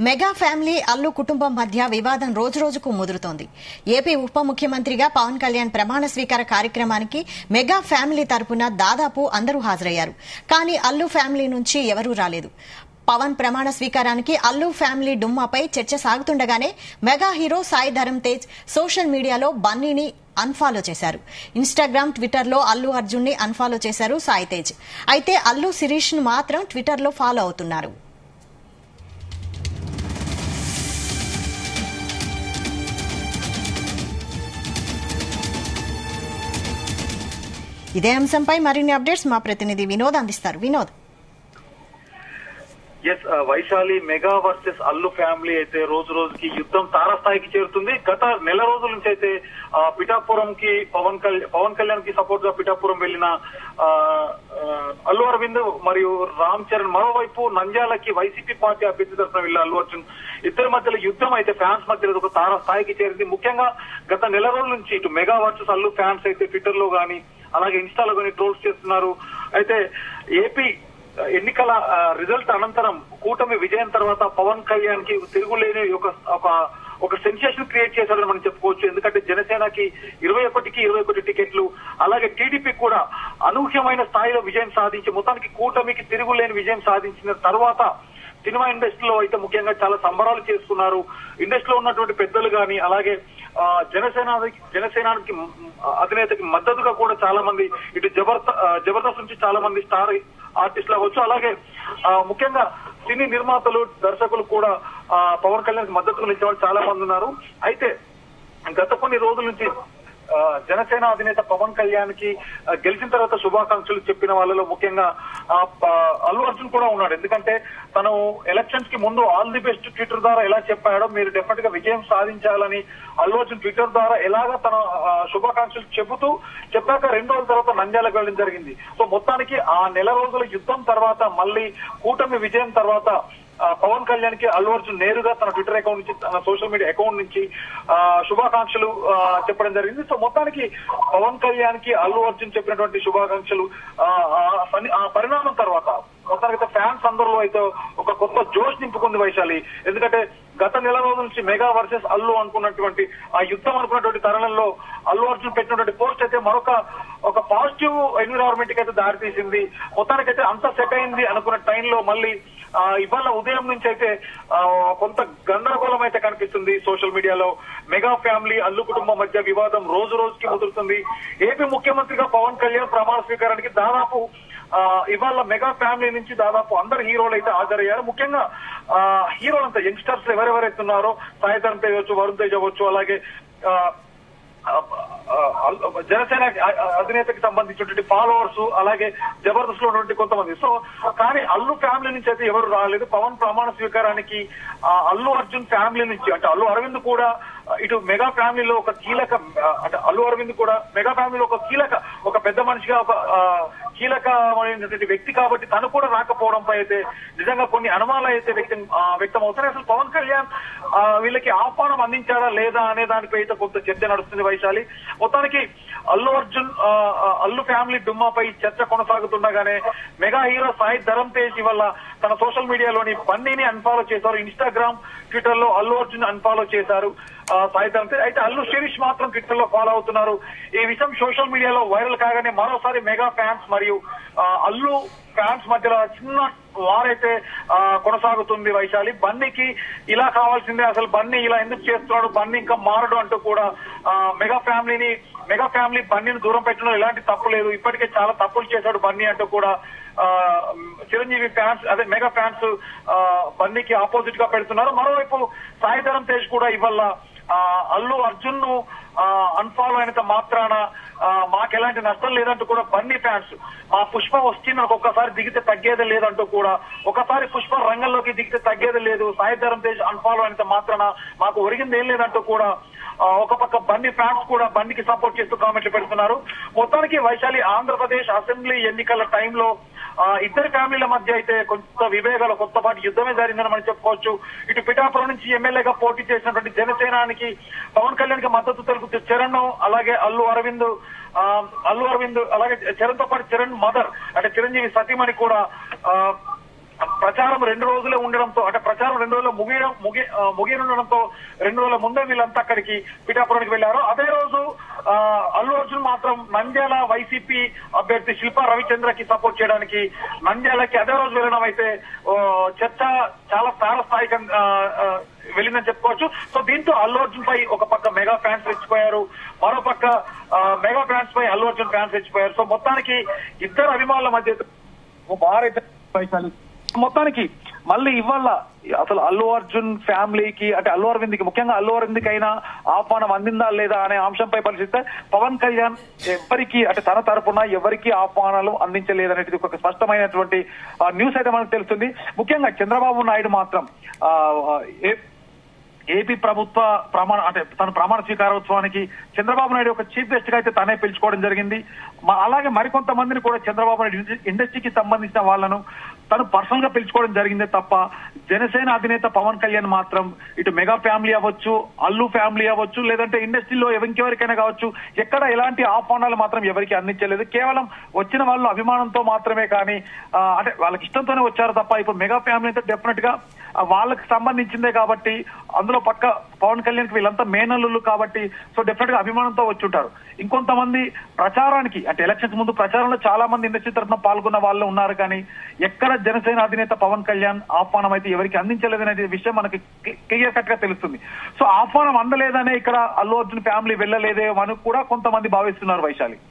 mega family Allu కుటుంబం మధ్య వివాదం రోజురోజుకు ముదురుతోంది ఏపీ ఉప ముఖ్యమంత్రిగా పవన్ కళ్యాణ్ ప్రమాణ స్వీకార కార్యక్రమానికి మెగా ఫ్యామిలీ తరపున దాదాపు అందరూ హాజరయ్యారు కానీ అల్లు ఫ్యామిలీ నుంచి ఎవరూ రాలేదు పవన్ ప్రమాణ స్వీకారానికి అల్లు ఫ్యామిలీ డుమ్మాపై చర్చ సాగుతుండగానే mega hero Sai Dharam Tej social మీడియాలో బన్నీని అన్ఫాలో చేశారు ఇన్స్టాగ్రామ్ ట్విట్టర్లో అల్లు అర్జున్ ని అన్ఫాలో చేశారు సాయి తేజ్ అయితే అల్లు శిరీష్ ను మాత్రం ట్విట్టర్లో ఫాలో అవుతున్నారు ఇదే అంశంపై మరిన్ని అప్డేట్స్ మా ప్రతినిధి వినోద్ అందిస్తారు Vinod S Vaishali mega versus Allu family అయితే రోజు రోజుకి యుద్ధం తారాస్థాయికి చేరుతుంది గత నెల రోజుల నుంచి అయితే ఆ, పిఠాపురం కి పవన్ కళ్యాణ్ పవన్ కళ్యాణ్ కి సపోర్ట్ గా పిఠాపురం వెళ్లిన ఆ, ఆ, అల్లు అరవింద్ మరియు రామ్ చరణ్ మరోవైపు నంద్యాలకి వైసీపీ పార్టీ అభ్యర్థి తరఫున వెళ్ళిన అల్లు అర్జున్ ఇద్దరి మధ్యలో యుద్ధం అయితే ఫ్యాన్స్ మధ్యలో ఒక తారా స్థాయికి చేరింది ముఖ్యంగా గత నెల రోజుల నుంచి ఇటు మెగా వర్సెస్ అల్లు ఫ్యాన్స్ అయితే ట్విట్టర్ లో గానీ అలాగే ఇన్స్టాలో గానీ ట్రోల్స్ చేస్తున్నారు అయితే ఏపీ ఎన్నికల ఆ, రిజల్ట్ అనంతరం కూటమి విజయం తర్వాత పవన్ కళ్యాణ్ కి తిరుగులేని ఒక ఒక ఒక సెన్సేషన్ క్రియేట్ చేశారని మనం చెప్పుకోవచ్చు ఎందుకంటే జనసేనకి ఇరవై ఒకటికి ఇరవై ఒకటి టికెట్లు అలాగే టీడీపీ కూడా అనూహ్యమైన స్థాయిలో విజయం సాధించి మొత్తానికి కూటమికి తిరుగులేని విజయం సాధించిన తర్వాత సినిమా ఇండస్ట్రీలో అయితే ముఖ్యంగా చాలా సంబరాలు చేసుకున్నారు ఇండస్ట్రీలో ఉన్నటువంటి పెద్దలు గాని అలాగే ఆ, జనసేన జనసేనానికి మ్, అధినేతకి మద్దతుగా కూడా చాలా మంది ఇటు జబర్ద ఆ, జబర్దస్త్ నుంచి చాలా మంది స్టార్ ఆర్టిస్టులు అవ్వచ్చు అలాగే ఆ, ముఖ్యంగా సినీ నిర్మాతలు దర్శకులు కూడా ఆ, పవన్ కళ్యాణ్ మద్దతు నిలిచే వాళ్ళు చాలా మంది ఉన్నారు అయితే గత కొన్ని రోజుల నుంచి ఆ, జనసేన అధినేత పవన్ కళ్యాణ్ కి ఆ, గెలిచిన తర్వాత శుభాకాంక్షలు చెప్పిన వాళ్ళలో ముఖ్యంగా ఆ, ప- అల్లు అర్జున్ కూడా ఉన్నాడు ఎందుకంటే తను ఎలక్షన్స్ కి ముందు ఆల్ ది బెస్ట్ ట్విట్టర్ ద్వారా ఎలా చెప్పాడో మీరు డెఫినెట్ గా విజయం సాధించాలని అల్లు అర్జున్ ట్విట్టర్ ద్వారా ఎలాగా తన ఆ, శుభాకాంక్షలు చెబుతూ చెప్పాక రెండు రోజుల తర్వాత నంద్యాలకు వెళ్ళడం జరిగింది సో మొత్తానికి ఆ నెల రోజుల యుద్ధం తర్వాత మళ్ళీ కూటమి విజయం తర్వాత ఆ, పవన్ కళ్యాణ్ కి అల్లు అర్జున్ నేరుగా తన ట్విట్టర్ అకౌంట్ నుంచి తన సోషల్ మీడియా అకౌంట్ నుంచి ఆ, శుభాకాంక్షలు ఆ, చెప్పడం జరిగింది సో మొత్తానికి పవన్ కళ్యాణ్ కి అల్లు అర్జున్ చెప్పినటువంటి శుభాకాంక్షలు ఆ, ఆ పని- ఆ పరిణామం తర్వాత మొత్తానికి ఫ్యాన్స్ అందరిలో అయితే ఒక కొత్త జోష్ నింపుకుంది వైశాలి ఎందుకంటే గత నెల రోజుల నుంచి మెగా వర్సెస్ అల్లు అనుకున్నటువంటి ఆ యుద్ధం అనుకున్నటువంటి తరుణంలో అల్లు అర్జున్ పెట్టినటువంటి పోస్ట్ అయితే మరొక ఒక పాజిటివ్ ఎన్విరాన్మెంట్ కి అయితే దారితీసింది మొత్తానికైతే అంత సెట్ అయింది అనుకున్న టైంలో మళ్ళీ ఆ, ఇవాళ ఉదయం నుంచి అయితే ఆ, కొంత గందరగోళం అయితే కనిపిస్తుంది సోషల్ మీడియాలో మెగా ఫ్యామిలీ అల్లు కుటుంబం మధ్య వివాదం రోజు రోజుకి ముదురుతుంది ఏపీ ముఖ్యమంత్రిగా పవన్ కళ్యాణ్ ప్రమాణ స్వీకారానికి దాదాపు ఆ, ఇవాళ మెగా ఫ్యామిలీ నుంచి దాదాపు అందరు హీరోలు అయితే హాజరయ్యారు ముఖ్యంగా ఆ, హీరోలంతా యంగ్స్టర్స్ ఎవరెవరైతే ఉన్నారో సాయిధరం తేజ్ అవ్వచ్చు వరుణ్ తేజ్ అవ్వచ్చు అలాగే ఆ, ఆ, ఆ, జనసేన అధినేతకి సంబంధించినటువంటి ఫాలోవర్స్ అలాగే జబర్దస్త్ లో ఉన్నటువంటి కొంతమంది సో కానీ అల్లు ఫ్యామిలీ నుంచి అయితే ఎవరు రాలేదు పవన్ ప్రమాణ స్వీకారానికి ఆ, అల్లు అర్జున్ ఫ్యామిలీ నుంచి అంటే అల్లు అరవింద్ కూడా ఆ, ఇటు మెగా ఫ్యామిలీలో ఒక కీలక ఆ, అంటే అల్లు అరవింద్ కూడా మెగా ఫ్యామిలీలో ఒక కీలక ఒక పెద్ద మనిషిగా ఒక ఆ, కీలకమైనటువంటి వ్యక్తి కాబట్టి తను కూడా రాకపోవడంపై అయితే నిజంగా కొన్ని అనుమానాలు అయితే వ్యక్తం ఆ, వ్యక్తం అవుతున్నాయి అసలు పవన్ కళ్యాణ్ ఆ, వీళ్ళకి ఆహ్వానం అందించాడా లేదా అనే దానిపై అయితే కొంత చర్చ నడుస్తుంది వైశాలి మొత్తానికి అల్లు అర్జున్ ఆ, ఆ, అల్లు ఫ్యామిలీ డుమ్మాపై చర్చ కొనసాగుతుండగానే మెగా హీరో సాయి ధరమ్ తేజ్ వల్ల తన సోషల్ మీడియాలోని బన్నీని అన్ఫాలో చేశారు ఇన్స్టాగ్రామ్ ట్విట్టర్ లో అల్లు అర్జున్ అన్ఫాలో చేశారు ఆ, సాయి ధరమ్ తేజ్ అయితే అల్లు శిరీష్ మాత్రం ట్విట్టర్ లో ఫాలో అవుతున్నారు ఈ విషయం సోషల్ మీడియాలో వైరల్ కాగానే మరోసారి మెగా ఫ్యాన్స్ మరియు ఆ, అల్లు ఫ్యాన్స్ మధ్యలో చిన్న వారైతే ఆ, కొనసాగుతుంది వైశాలి బన్నీకి ఇలా కావాల్సిందే అసలు బన్నీ ఇలా ఎందుకు చేస్తున్నాడు బన్నీ ఇంకా మారడు అంటూ కూడా ఆ, మెగా ఫ్యామిలీని మెగా ఫ్యామిలీ బన్నీని దూరం పెట్టడంలో ఎలాంటి తప్పు లేదు ఇప్పటికే చాలా తప్పులు చేశాడు బన్నీ అంటూ కూడా ఆ, చిరంజీవి ఫ్యాన్స్ అదే మెగా ఫ్యాన్స్ ఆ, బన్నీకి ఆపోజిట్ గా పెడుతున్నారు మరోవైపు సాయిధరం తేజ్ కూడా ఇవాళ ఆ, అల్లు అర్జున్ ను అన్ఫాలో అయినంత మాత్రాన ఆ, మాకు ఎలాంటి నష్టం లేదంటూ కూడా బన్నీ ఫ్యాన్స్ మా పుష్ప వస్తే నాకు ఒక్కసారి దిగితే తగ్గేదే లేదంటూ కూడా ఒకసారి పుష్ప రంగంలోకి దిగితే తగ్గేదే లేదు సాయిధరం తేజ్ అన్ఫాలో అయినంత మాత్రాన మాకు ఒరిగింది ఏం లేదంటూ కూడా ఆ, ఒక పక్క బండి ఫ్యాన్స్ కూడా బండికి సపోర్ట్ చేస్తూ కామెంట్లు పెడుతున్నారు మొత్తానికి వైశాలి ఆంధ్రప్రదేశ్ అసెంబ్లీ ఎన్నికల టైంలో ఆ, ఇద్దరు ఫ్యామిలీల మధ్య అయితే కొంత విభేదాలు కొత్తపాటి యుద్ధమే జరిగిందని మనం చెప్పుకోవచ్చు ఇటు పిఠాపురం నుంచి ఎమ్మెల్యేగా పోటీ చేసినటువంటి జనసేనానికి పవన్ కళ్యాణ్ కి మద్దతు తెలుపుతూ చరణ్ అలాగే అల్లు అరవింద్ ఆ, అల్లు అరవింద్ అలాగే చరణ్ తో పాటు చరణ్ మదర్ అంటే చిరంజీవి సతీమణి కూడా ఆ, ప్రచారం రెండు రోజులే ఉండడంతో అంటే ప్రచారం రెండు రోజులు ముగియడం ముగి ఆ, ముగియనుండడంతో రెండు రోజుల ముందే వీళ్ళంతా అక్కడికి పిఠాపురానికి వెళ్లారు అదే రోజు ఆ, అల్లు అర్జున్ మాత్రం నంద్యాల వైసీపీ అభ్యర్థి శిల్పా రవిచంద్రకి సపోర్ట్ చేయడానికి నంద్యాలకి అదే రోజు వెళ్ళడం అయితే ఓ, చర్చ చాలా తారస్థాయికంగా ఆ, ఆ, వెళ్ళిందని చెప్పుకోవచ్చు సో దీంతో అల్లు అర్జున్ పై ఒక పక్క మెగా ఫ్యాన్స్ రెచ్చిపోయారు మరో పక్క ఆ, మెగా ఫ్యాన్స్ పై అల్లు అర్జున్ ఫ్యాన్స్ రెచ్చిపోయారు సో మొత్తానికి ఇద్దరు అభిమానుల మధ్య ఓ భారీ వైశాలి మొత్తానికి మళ్ళీ ఇవాళ అసలు అల్లు అర్జున్ ఫ్యామిలీకి అంటే అల్లు అరవింద్కి ముఖ్యంగా అల్లు అరవింద్కి అయినా ఆహ్వానం అందిందా లేదా అనే అంశంపై పరిశీలిస్తే పవన్ కళ్యాణ్ ఎవరికి అంటే తన తరపున ఎవరికి ఆహ్వానాలు అందించలేదనేది ఒక స్పష్టమైనటువంటి ఆ, న్యూస్ అయితే మనకు తెలుస్తుంది ముఖ్యంగా చంద్రబాబు నాయుడు మాత్రం ఆ, ఏ- ఏపీ ప్రభుత్వ ప్రమాణ అంటే తన ప్రమాణ స్వీకారోత్సవానికి చంద్రబాబు నాయుడు ఒక చీఫ్ గెస్ట్ గా అయితే తనే పిలుచుకోవడం జరిగింది మ- అలాగే మరికొంతమందిని కూడా చంద్రబాబు నాయుడు ఇండస్ట్రీ- ఇండస్ట్రీకి సంబంధించిన వాళ్ళను తను పర్సనల్ గా పిలుచుకోవడం జరిగిందే తప్ప జనసేన అధినేత పవన్ కళ్యాణ్ మాత్రం ఇటు మెగా ఫ్యామిలీ అవ్వచ్చు అల్లు ఫ్యామిలీ అవ్వచ్చు లేదంటే ఇండస్ట్రీలో ఇంకెవరికైనా కావచ్చు ఎక్కడ ఎలాంటి ఆహ్వానాలు మాత్రం ఎవరికి అందించలేదు కేవలం వచ్చిన వాళ్ళు అభిమానంతో మాత్రమే కానీ ఆ, అంటే వాళ్ళకి ఇష్టంతోనే వచ్చారు తప్ప ఇప్పుడు మెగా ఫ్యామిలీ అయితే డెఫినెట్ గా ఆ, వాళ్ళకి సంబంధించిందే కాబట్టి అందులో పక్క పవన్ కళ్యాణ్ కి వీళ్ళంతా మేనల్లులు కాబట్టి సో డెఫినెట్ గా అభిమానంతో వచ్చి ఉంటారు ఇంకొంతమంది ప్రచారానికి అంటే ఎలక్షన్స్ ముందు ప్రచారంలో చాలా మంది ఇండస్ట్రీ తరఫున పాల్గొన్న వాళ్ళు ఉన్నారు కానీ ఎక్కడ జనసేన అధినేత పవన్ కళ్యాణ్ ఆహ్వానం అయితే ఎవరికి అందించలేదనే విషయం మనకి క్లియర్ కట్ గా తెలుస్తుంది సో ఆహ్వానం అందలేదనే ఇక్కడ అల్లు అర్జున్ ఫ్యామిలీ వెళ్ళలేదే అని కూడా కొంతమంది భావిస్తున్నారు వైశాలి